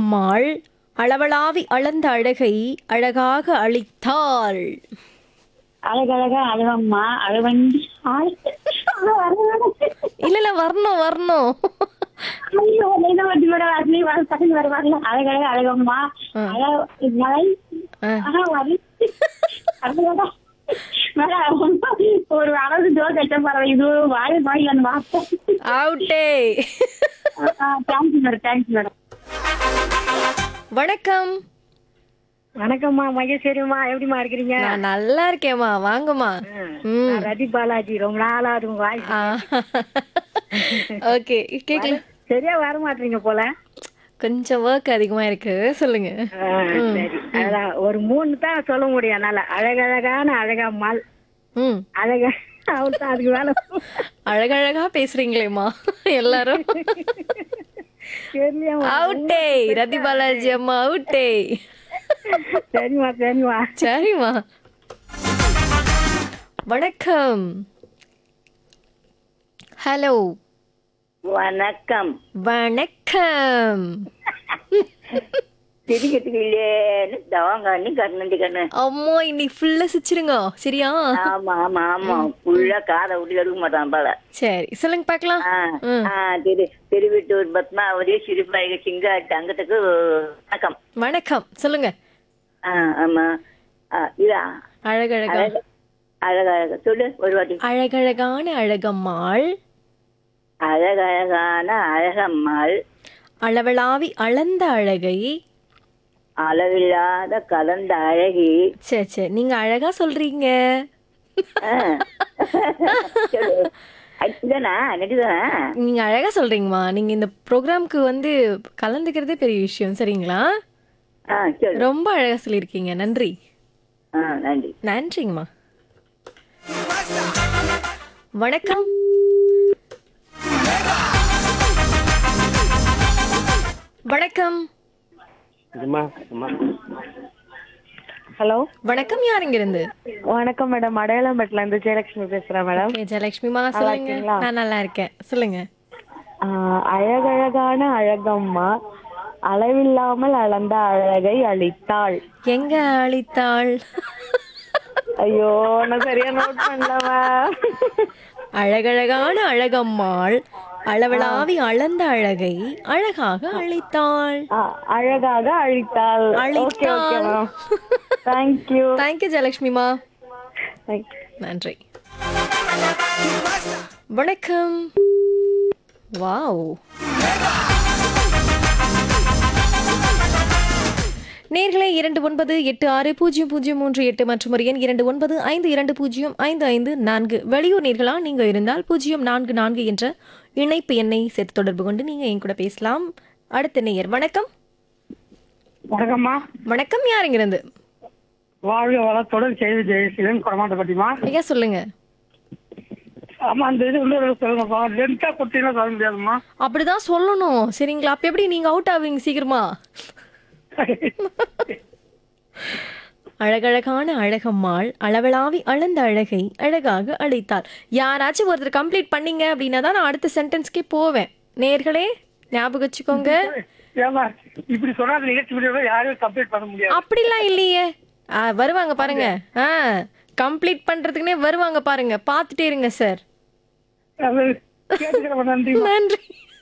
அழகம்மாள் அளவளாவி அளந்த அழகை அழகாக அளித்தாள் அழகழகா அழகம்மா அழவண்டி ஆள். இல்ல இல்ல வரணும் வரணும் ஐயோ, என்ன வண்டி வர வாசனை வர பக்கத்து வர வரல அழகழகா அழகம்மா அழ மழை ஆ. ஆஹா, வரு. அழகழகா. மேடம், ஒரு அழகு ஜோர் கட்ட பரவாயில்ல இது வாழை வாய் அந்த மாசம் அவுட்டே தேங்க்ஸ் மேடம் தேங்க்ஸ் மேடம் வணக்கம் வணக்கம்மா மகேஸ்வரிம்மா எப்படிமா இருக்கிறீங்க நான் நல்லா இருக்கேம்மா வாங்கம்மா ம் நான் ரதி பாலாஜி ரொம்ப நாளாவது உங்க வாய்ஸ் ஓகே கேக்கல சரியா வர மாட்டீங்க போல கொஞ்சம் ஒர்க் அதிகமா இருக்கு சொல்லுங்க ஆ, சரி அதான் ஒரு மூணு தான் சொல்ல முடியும் என்னால அழகழகான அழகம்மாள் ம் அழகா அவள் தான் அதுக்கு வேலை அழகழகா பேசுறீங்களேம்மா எல்லாரும் சரியா அவுட்டே ரதி பாலாஜி அம்மா அவுட்டே சரிம்மா சரிம்மா சரிம்மா வணக்கம் ஹலோ வணக்கம் வணக்கம் சிரிக்கட்டுக்கு தவாங்கண்ணி கண்ணண்டி கண்ணு அம்மா இன்னைக்கு ஃபுல்லா சிரிச்சிருங்க சரியா ஆமா ஆமா ஆமா ஃபுல்லா காதை விட்டு எடுக்க மாட்டான் போல சரி சொல்லுங்க பார்க்கலாம் ஆ, ஆ, திரு திருவிட்டூர் பத்மாவதி சிறுபாய்க சிங்காட்டு அங்கத்துக்கு வணக்கம் வணக்கம் சொல்லுங்க ஆ, ஆமா ஆ, இதா அழகழகா அழக அழகழக சொல்லு ஒரு வாட்டி அழகழகான அழகம்மாள் அழகழகான அழகம்மாள் அளவளாவி அளந்த அழகை அளவில்லாத கலந்த அழகி சரி சரி நீங்க அழகா சொல்றீங்க ஆ. சொல்லு. இதுதானா நெட்டுதானா நீங்க அழகா சொல்றீங்கம்மா நீங்க இந்த ப்ரோக்ராம்க்கு வந்து கலந்துக்கிறதே பெரிய விஷயம் சரிங்களா ஆ சொல்லு ரொம்ப அழகா சொல்லியிருக்கீங்க நன்றி ஆ நன்றி நன்றிங்கம்மா வணக்கம் வணக்கம் ஹலோ வணக்கம் யார் இங்க இருந்து வணக்கம் மேடம் அடையாளம்பேட்டில இருந்து ஜெயலட்சுமி பேசுறேன் மேடம் ஓகே ஜெயலட்சுமிமா சொல்லுங்க இருக்கீங்களா? நான் நல்லா இருக்கேன் சொல்லுங்க ஆஹ் அழகழகான அழகம்மா அளவில்லாமல் அளந்த அழகை அளித்தாள் எங்க அளித்தாள் ஐயோ நான் சரியா நோட் பண்ணலவா அழகழகான அழகம்மாள் அளவளாவி அளந்த அழகை அழகாக அளித்தாள் அழகாக அழித்தாள் ஓகே ஓகே அளித்தாள் மேம் தேங்க்யூ தேங்க்யூ ஜெயலட்சுமிமா தேங்க்யூ நன்றி வணக்கம் வாவ் நேர்களை இரண்டு ஒன்பது எட்டு ஆறு பூஜ்ஜியம் பூஜ்ஜியம் மூன்று எட்டு மற்றும் ஒரு எண் இரண்டு ஒன்பது ஐந்து இரண்டு பூஜ்ஜியம் ஐந்து ஐந்து நான்கு வெளியூர் நேர்களா நீங்க இருந்தால் பூஜ்ஜியம் நான்கு நான்கு என்ற இணைப்பு எண்ணை சேர்த்து தொடர்பு கொண்டு நீங்க என் கூட பேசலாம் அடுத்த நேயர் வணக்கம் வணக்கம்மா வணக்கம் யாருங்கிருந்து வாழ்க வளத்துடன் செய்தி ஜெயசீலன் கொடமாட்டப்பட்டிமா ஐயா சொல்லுங்க ஆமா அந்த இது இன்னொரு சொல்லுங்கப்பா லென்த்தா கொடுத்தீங்கன்னா சொல்ல முடியாதும்மா அப்படிதான் சொல்லணும் சரிங்களா அப்ப எப்படி நீங்க அவுட் ஆவீங்க சீக்கிரமா அழகழகான அழகம்மாள் அளவளாவி அளந்த அழகை அழகாக அழைத்தாள் யாராச்சும் ஒருத்தர் கம்ப்ளீட் பண்ணீங்க அப்படின்னா தான் நான் அடுத்த சென்டென்ஸ்க்கே போவேன் நேர்களே ஞாபகம் வச்சுக்கோங்க ஏமா இப்படி சொன்னா அந்த நிகழ்ச்சி முடிவு யாரையும் கம்ப்ளீட் பண்ண முடியாது அப்படிலாம் இல்லையே ஆ, வருவாங்க பாருங்க ஆ கம்ப்ளீட் பண்றதுக்குனே வருவாங்க பாருங்க பார்த்துட்டே இருங்க சார் அது கேட்டுக்கிறவன் நன்றி நன்றி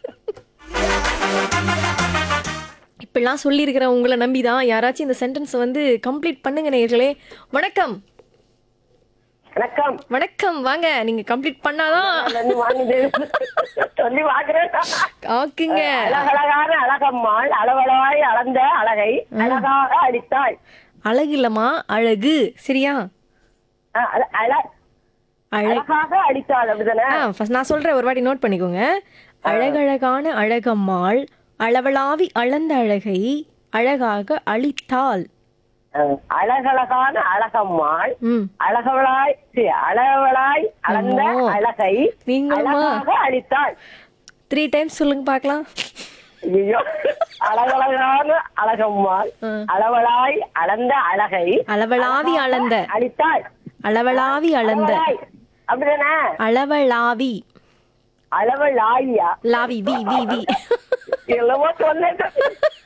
இப்படிலாம் சொல்லியிருக்கிற உங்களை நம்பி தான் யாராச்சும் இந்த சென்டென்ஸ் வந்து கம்ப்ளீட் பண்ணுங்க நேர்களே வணக்கம் வணக்கம் வணக்கம் வாங்க நீங்க கம்ப்ளீட் பண்ணாதான் சொல்லி வாங்குறேன் ஆக்குங்க அழகழகான அழகம்மாள் அளவளாய் அளந்த அழகை அழகாக அளித்தாள் அழகு இல்லம்மா அழகு சரியா அழ அழ அழகாக அளித்தாள் அப்படிதானே ஆ, first நான் சொல்றேன் ஒரு வாட்டி நோட் பண்ணிக்கோங்க அழகழகான அழகம்மாள் அளவளாவி அளந்த அழகை அழகாக அளித்தாள் அழகழகான அழகம்மாள் ம் அழகவளாய் சி, அளவளாய் அளந்த ஐயோ. அழகை நீங்களுமா அழகாக அளித்தாள் த்ரீ டைம்ஸ் சொல்லுங்க பார்க்கலாம் ஐயோ அழகழகான அழகம்மாள் ஆ. அளவளாய் அளந்த அழகை அளவளாவி அளந்த அளித்தாள் அளவளாவி அளந்த அளவளாய். அப்படிதானே அளவளாவி அளவளாயா லாவி வி வி வி என்னமோ சொன்னேன்